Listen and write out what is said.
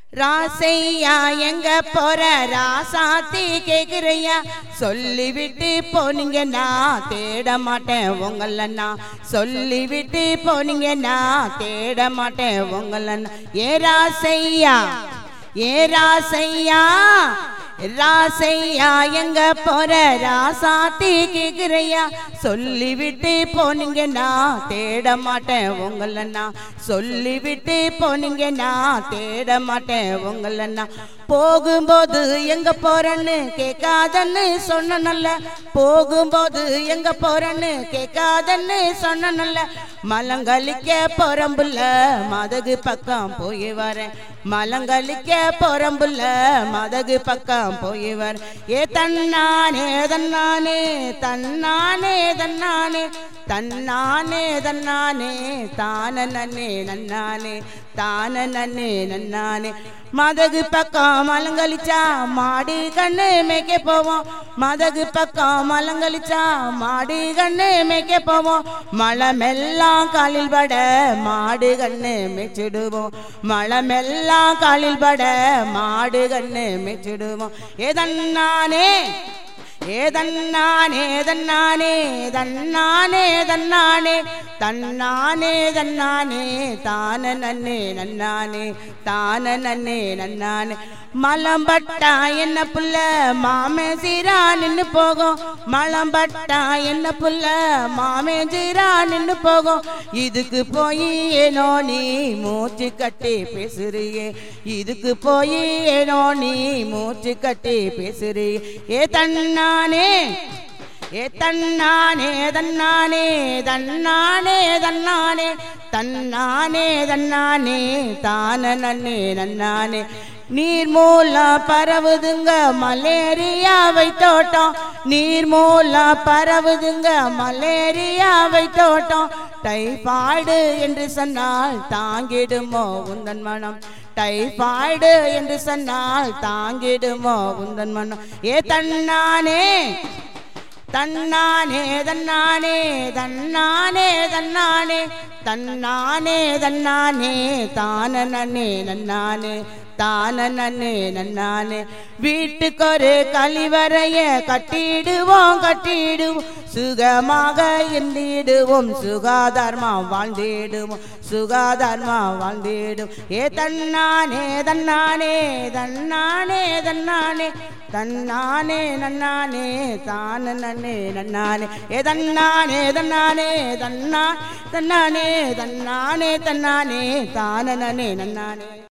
ராசையா எங்க போற ராசாத்தி கேக்குறையா சொல்லிவிட்டு போனீங்க நான் தேட மாட்டேன் உங்கள நான் சொல்லிவிட்டு போனீங்க நான் தேட மாட்டேன் உங்கள நான் ஏ ராசையா ஏ ராசையா ராசையா எங்க போற ராசாத்தி கேக்குறையா சொல்லிவிட்டு போனீங்க நான் தேட மாட்டேன் உங்கள நான் சொல்லிவிட்டு போனீங்க நான் தேட மாட்டேன் உங்கள நான் போகும்போது எங்க போறேன்னு கேட்காதன்னு சொன்ன நல்ல போகும்போது எங்க போறேன்னு கேட்காதன்னு சொன்ன நல்ல மலங்களிக்க போறம்புள்ள மதகு பக்கம் போய் வரேன் மலங்களிக்க போறம்புள்ள மதகு பக்கம் போய் வரேன் ஏ தன்னானே தன்னானே தன்னானே தன்னானே தன்னானே தன்னானே தான நன்னே நன்னானே தான நன்னே நன்னானே மதகு பக்கம் மலங்களிச்சா மாடி கண்ணு மேய்க்க போவோம் மதகு பக்கம் மலங்களிச்சா மாடி கண்ணு மேய்க்க போவோம் மலமெல்லாம் காலில் பட மாடு கண்ணு மேய்ச்சிடுவோம் மலமெல்லாம் காலில் பட மாடு கண்ணு மேய்ச்சிடுவோம் ஏதன்னானே ஏதன்னானே தன்னானே தன்னானே தன்னானே தன்னானே தன்னானே தான நன்னே நன்னானே தான நன்னே நன்னானே மலம்பட்டா என்ன புள்ள மாமே சீரா நின்னு போகும் மலம்பட்டா என்ன புள்ள மாமே சீரா நின்னு போகும் இதுக்கு போய் ஏனோ நீ மூச்சு கட்டி பேசுறியே இதுக்கு போய் ஏனோ நீ மூச்சு கட்டி பேசுறியே ஏ தன்னானே ஏ தன்னானே தன்னானே தன்னானே தன்னானே தன்னானே தன்னானே தான நன்னே நன்னானே நீர் மூலா பரவுதுங்க மலேரியாவை தோட்டம் நீர் மூலா பரவுதுங்க மலேரியாவை தோட்டம் டைபாய்டு என்று சொன்னால் தாங்கிடுமோ உந்தன் மனம் டைபாய்டு என்று சொன்னால் தாங்கிடுமோ உந்தன் மனம் ஏ தன்னானே தன்னானே தன்னானே தன்னானே தன்னானே தன்னானே தன்னானே தான நன்னே நன்னானே தான நன்னே நன்னானே வீட்டுக்கொரு கழிவறைய கட்டிடுவோம் கட்டிடுவோம் சுகமாக இருந்திடுவோம் சுகாதாரமா வாழ்ந்திடுவோம் சுகாதாரமா வாழ்ந்திடும் ஏ தன்னானே தன்னானே தன்னானே தன்னானே தன்னானே நன்னானே தான நன்னே நன்னானே ஏ தன்னானே தன்னானே தன்னா தன்னானே தன்னானே தன்னானே தான நன்னே நன்னானே